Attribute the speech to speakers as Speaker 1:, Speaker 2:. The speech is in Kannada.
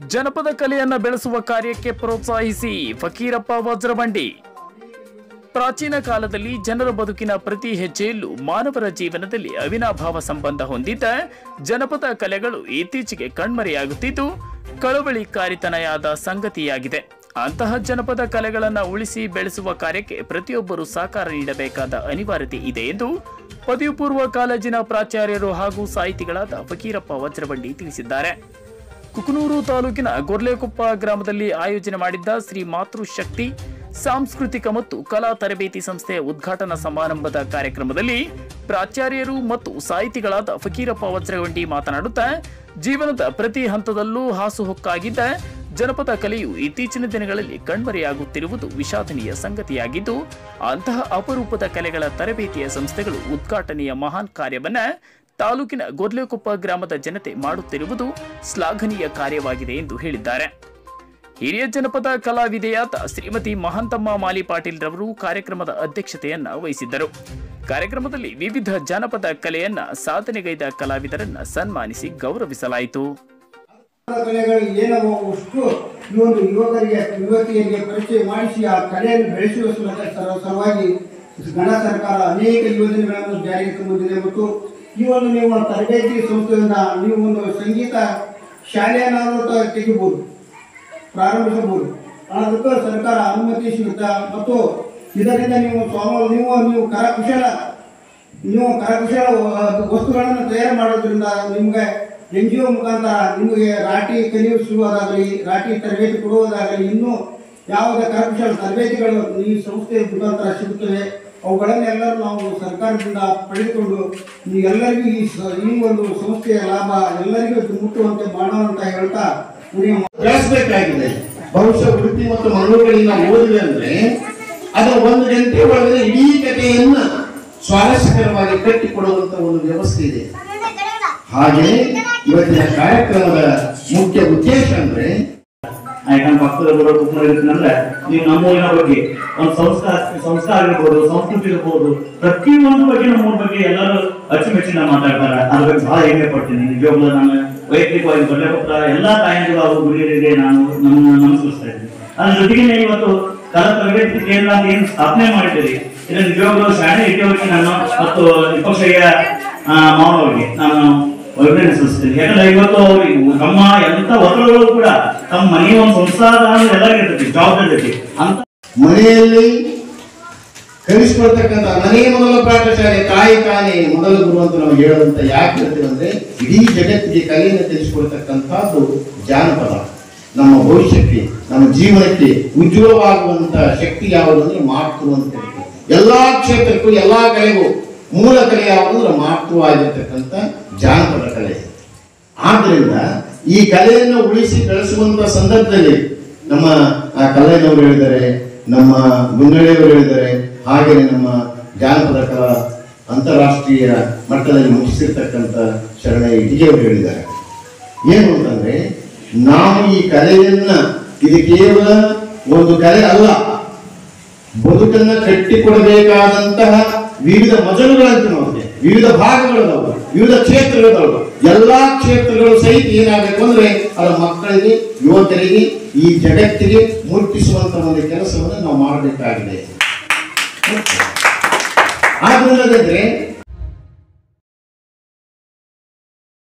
Speaker 1: ಜನಪದ ಕಲೆಯನ್ನ ಬೆಳೆಸುವ ಕಾರ್ಯಕ್ಕೆ ಪ್ರೋತ್ಸಾಹಿಸಿ ಫಕೀರಪ್ಪ ವಜ್ರಬಂಡಿ ಪ್ರಾಚೀನ ಕಾಲದಲ್ಲಿ ಜನರ ಬದುಕಿನ ಪ್ರತಿ ಹೆಜ್ಜೆಯಲ್ಲೂ ಮಾನವರ ಜೀವನದಲ್ಲಿ ಅವಿನಾಭಾವ ಸಂಬಂಧ ಹೊಂದಿದ್ದ ಜನಪದ ಕಲೆಗಳು ಇತ್ತೀಚೆಗೆ ಕಣ್ಮರೆಯಾಗುತ್ತಿದ್ದು ಕಳವಳಿಕಾರಿತನೆಯಾದ ಸಂಗತಿಯಾಗಿದೆ ಅಂತಹ ಜನಪದ ಕಲೆಗಳನ್ನು ಉಳಿಸಿ ಬೆಳೆಸುವ ಕಾರ್ಯಕ್ಕೆ ಪ್ರತಿಯೊಬ್ಬರು ಸಹಕಾರ ನೀಡಬೇಕಾದ ಅನಿವಾರ್ಯತೆ ಇದೆ ಎಂದು ಪದವಿ ಪೂರ್ವ ಕಾಲೇಜಿನ ಪ್ರಾಚಾರ್ಯರು ಹಾಗೂ ಸಾಹಿತಿಗಳಾದ ಫಕೀರಪ್ಪ ವಜ್ರಬಂಡಿ ತಿಳಿಸಿದ್ದಾರೆ ಕುಕನೂರು ತಾಲೂಕಿನ ಗೊರ್ಲೆಕೊಪ್ಪ ಗ್ರಾಮದಲ್ಲಿ ಆಯೋಜನೆ ಮಾಡಿದ್ದ ಶ್ರೀ ಮಾತೃಶಕ್ತಿ ಸಾಂಸ್ಕೃತಿಕ ಮತ್ತು ಕಲಾ ತರಬೇತಿ ಸಂಸ್ಥೆಯ ಉದ್ಘಾಟನಾ ಸಮಾರಂಭದ ಕಾರ್ಯಕ್ರಮದಲ್ಲಿ ಪ್ರಾಚಾರ್ಯರು ಮತ್ತು ಸಾಹಿತಿಗಳಾದ ಫಕೀರಪ್ಪ ವಜ್ರಗಂಡಿ ಮಾತನಾಡುತ್ತಾ ಜೀವನದ ಪ್ರತಿ ಹಂತದಲ್ಲೂ ಹಾಸುಹೊಕ್ಕಾಗಿದ್ದ ಜನಪದ ಕಲೆಯು ಇತ್ತೀಚಿನ ದಿನಗಳಲ್ಲಿ ಕಣ್ಮರೆಯಾಗುತ್ತಿರುವುದು ವಿಷಾದನೀಯ ಸಂಗತಿಯಾಗಿದ್ದು ಅಂತಹ ಅಪರೂಪದ ಕಲೆಗಳ ತರಬೇತಿಯ ಸಂಸ್ಥೆಗಳು ಉದ್ಘಾಟನೆಯ ಮಹಾನ್ ಕಾರ್ಯವನ್ನ ತಾಲೂಕಿನ ಗೊರ್ಲೆಕೊಪ್ಪ ಗ್ರಾಮದ ಜನತೆ ಮಾಡುತ್ತಿರುವುದು ಶ್ಲಾಘನೀಯ ಕಾರ್ಯವಾಗಿದೆ ಎಂದು ಹೇಳಿದ್ದಾರೆ ಹಿರಿಯ ಜನಪದ ಕಲಾವಿದೆಯಾದ ಶ್ರೀಮತಿ ಮಹಾಂತಮ್ಮ ಮಾಲಿ ಪಾಟೀಲ್ ರವರು ಕಾರ್ಯಕ್ರಮದ ಅಧ್ಯಕ್ಷತೆಯನ್ನ ವಹಿಸಿದ್ದರು ಕಾರ್ಯಕ್ರಮದಲ್ಲಿ ವಿವಿಧ ಜಾನಪದ ಕಲೆಯನ್ನ ಸಾಧನೆಗೈದ ಕಲಾವಿದರನ್ನ ಸನ್ಮಾನಿಸಿ ಗೌರವಿಸಲಾಯಿತು
Speaker 2: ಕಲೆಗಳು ಏನವೋ ಅಷ್ಟು ಈ ಒಂದು ಯುವಕರಿಗೆ ಯುವತಿಯರಿಗೆ ಪರಿಚಯ ಮಾಡಿಸಿ ಆ ಕಲೆಯನ್ನು ಬೆಳೆಸುವ ಸಲುವಾಗಿ ಸಲ- ಸಲುವಾಗಿ ಗಣ ಸರ್ಕಾರ ಅನೇಕ ಯೋಜನೆಗಳನ್ನು ಜಾರಿಗೆ ತಂದಿದೆ ಮತ್ತು ಈ ಒಂದು ನೀವು ತರಬೇತಿ ಸಂಸ್ಥೆಯಿಂದ ನೀವು ಒಂದು ಸಂಗೀತ ಶಾಲೆಯನ್ನಾದರೂ ತ- ತೆಗಿಬೋದು ಪ್ರಾರಂಭಿಸಬಹುದು ಅದಕ್ಕೆ ಸರ್ಕಾರ ಅನುಮತಿ ಸಿಗುತ್ತೆ ಮತ್ತು ಇದರಿಂದ ನೀವು ಸ್ವಾವಲ ನೀವು ನೀವು ಕರಕುಶಲ ನೀವು ಕರಕುಶಲ ವ- ವಸ್ತುಗಳನ್ನು ತಯಾರು ಮಾಡೋದ್ರಿಂದ ನಿಮಗೆ ಎನ್ ಜಿ ಒ ಮುಖಾಂತರ ನಿಮಗೆ ರಾಟಿ ಕಲಿಸುವುದಾಗಲಿ ರಾಟಿ ತರಬೇತಿ ಕೊಡುವುದಾಗಲಿ ಇನ್ನೂ ಯಾವುದೇ ಕರಕುಶಲ ತರಬೇತಿಗಳು ಈ ಸಂಸ್ಥೆ ಮುಖಾಂತರ ಸಿಗುತ್ತವೆ ಅವುಗಳನ್ನೆಲ್ಲರೂ ನಾವು ಸರ್ಕಾರದಿಂದ ಪಡೆದುಕೊಂಡು ಈ ಎಲ್ಲರಿಗೂ ಈ ಸ- ಈ ಒಂದು ಸಂಸ್ಥೆಯ ಲಾಭ ಎಲ್ಲರಿಗೂ ಮುಟ್ಟುವಂತೆ ಮಾಡೋಣ ಹೇಳ್ತಾ ನೀವು
Speaker 3: ಬೆಳೆಸಬೇಕಾಗಿದೆ ಬಹುಶಃ ಉಡುಪಿ ಮತ್ತು ಮಂಗಳೂರಿನ ಓದಿದೆ ಅಂದ್ರೆ ಅದರ ಒಂದು ಗಂಟೆ ಒಳಗೆ ಇಡೀ ಕಥೆಯನ್ನ ಸ್ವಾರಸ್ಯಕರವಾಗಿ ಕಟ್ಟಿಕೊಡುವಂತ ಒಂದು ವ್ಯವಸ್ಥೆ ಇದೆ ಹಾಗೆ ಇವತ್ತಿನ ಕಾರ್ಯಕ್ರಮದ ಮುಖ್ಯ ಉದ್ದೇಶ ಅಂದ್ರೆ
Speaker 4: ಯಾಕಂದ್ರೆ ಪಕ್ಕದ ಬರೋ ಅಂದ್ರೆ ನೀವು ನಮ್ಮೂರಿನ ಬಗ್ಗೆ ಒಂದು ಸಂಸ್ಕಾರ ಸಂಸ್ಕಾರ ಇರ್ಬೋದು ಸಂಸ್ಕೃತಿ ಇರ್ಬೋದು ಪ್ರತಿಯೊಂದು ಬಗ್ಗೆ ನಮ್ಮೂರ ಬಗ್ಗೆ ಎಲ್ಲರೂ ಅಚ್ಚುಮೆಚ್ಚಿನ ಮಾತಾಡ್ತಾರೆ ಅದ್ರ ಬಗ್ಗೆ ಬಹಳ ಹೆಮ್ಮೆ ಪಡ್ತೀನಿ ನಿಜವಾಗ್ಲೂ ನಾನು ವೈಯಕ್ತಿಕವಾಗಿ ದೊಡ್ಡ ಪುತ್ರ ಎಲ್ಲಾ ತಾಯಂದಿರು ಹಾಗೂ ಗುರಿಯರಿಗೆ ನಾನು ನಮ್ಮನ್ನ ನಮಸ್ಕರಿಸ್ತಾ ಇದ್ದೀನಿ ಅದ್ರ ಜೊತೆಗೆ ಇವತ್ತು ಕಲಾ ತರಬೇತಿ ಕೇಂದ್ರ ಅಂತ ಏನು ಸ್ಥಾಪನೆ ಮಾಡಿದ್ದೀರಿ ಇದು ನಿಜವಾಗ್ಲೂ ಶಾಣೆ ಇಟ್ಟಿಯವರಿಗೆ ನಾನು ಮತ್ತು ವಿಪಕ್ಷಯ್ಯ ಮಾವನವರಿಗೆ ನಾನು ಅಭಿನಂದನೆ ಸಲ್ಲಿಸ್ತೀನಿ ಯಾಕಂದ್ರೆ ಇವತ್ತು ಅವ್ರಿಗೆ ತಮ್ಮ ಎಂತ ಒತ್ತಡಗಳು ಕೂಡ ತಮ್ಮ ಮನೆಯ ಒಂದು ಸಂಸಾರ ಅಂದ್ರೆ ಎಲ್ಲರಿಗೂ ಇರ್ತೈತಿ ಜವಾಬ್ದಾರಿ ಇರ್ತೈತಿ ಅಂತ
Speaker 3: ಮನೆಯಲ್ಲಿ ಕಲಿಸ್ಕೊಳ್ತಕ್ಕಂಥ ಮನೆಯ ಮೊದಲ ಪಾಠಶಾಲೆ ತಾಯಿ ಕಾನೆ ಮೊದಲ ಗುರು ಅಂತ ನಾವು ಹೇಳುವಂತ ಯಾಕೆ ಹೇಳ್ತೀವಿ ಅಂದ್ರೆ ಇಡೀ ಜಗತ್ತಿಗೆ ಕಲೆಯನ್ನು ತಿಳಿಸ್ಕೊಳ್ತಕ್ಕಂಥದ್ದು ಜಾನಪದ ನಮ್ಮ ಭವಿಷ್ಯಕ್ಕೆ ನಮ್ಮ ಜೀವನಕ್ಕೆ ಉಜ್ವಲವಾಗುವಂತ ಶಕ್ತಿ ಯಾವುದು ಅಂದ್ರೆ ಮಾತೃ ಅಂತ ಹೇಳ್ತೀವಿ ಎಲ್ಲಾ ಕ್ಷೇತ್ರಕ್ಕೂ ಎಲ್ಲಾ ಕಲೆಗೂ ಮೂಲ ಕಲೆ ಯಾವುದು ಅಂದ್ರೆ ಮಾತೃವಾಗಿರ್ತಕ್ಕಂಥ ಜಾನಪದ ಕಲೆ ಆದ್ರಿಂದ ಈ ಕಲೆಯನ್ನು ಉಳಿಸಿ ಬೆಳೆಸುವಂತ ಸಂದರ್ಭದಲ್ಲಿ ನಮ್ಮ ಆ ಕಲ್ಲಯ್ಯನವರು ಹೇಳಿದ್ದಾರೆ ನಮ್ಮ ಗುಂಡಳಿಯವರು ಹೇಳಿದ್ದಾರೆ ಹಾಗೆಯೇ ನಮ್ಮ ಜಾನಪದ ಕಲಾ ಅಂತಾರಾಷ್ಟ್ರೀಯ ಮಟ್ಟದಲ್ಲಿ ಮುಗಿಸಿರ್ತಕ್ಕಂಥ ಶರಣ ಇಟಿಗೆಯವರು ಹೇಳಿದ್ದಾರೆ ಏನು ಅಂತಂದ್ರೆ ನಾವು ಈ ಕಲೆಯನ್ನ ಇದು ಕೇವಲ ಒಂದು ಕಲೆ ಅಲ್ಲ ಬದುಕನ್ನ ಕಟ್ಟಿಕೊಡಬೇಕಾದಂತಹ ವಿವಿಧ ಮಜಲುಗಳಂತ ನೋಡಿದೆ ವಿವಿಧ ಭಾಗಗಳದಾವು ವಿವಿಧ ಕ್ಷೇತ್ರಗಳದಾವು ಎಲ್ಲಾ ಕ್ಷೇತ್ರಗಳು ಸಹಿತ ಏನಾಗಬೇಕು ಅಂದ್ರೆ ಅದರ ಮಕ್ಕಳಿಗೆ ಯುವಕರಿಗೆ ಈ ಜಗತ್ತಿಗೆ ಮುಟ್ಟಿಸುವಂತ ಒಂದು ಕೆಲಸವನ್ನು ನಾವು ಮಾಡಬೇಕಾಗಿದೆ ಆದ್ರಿಂದ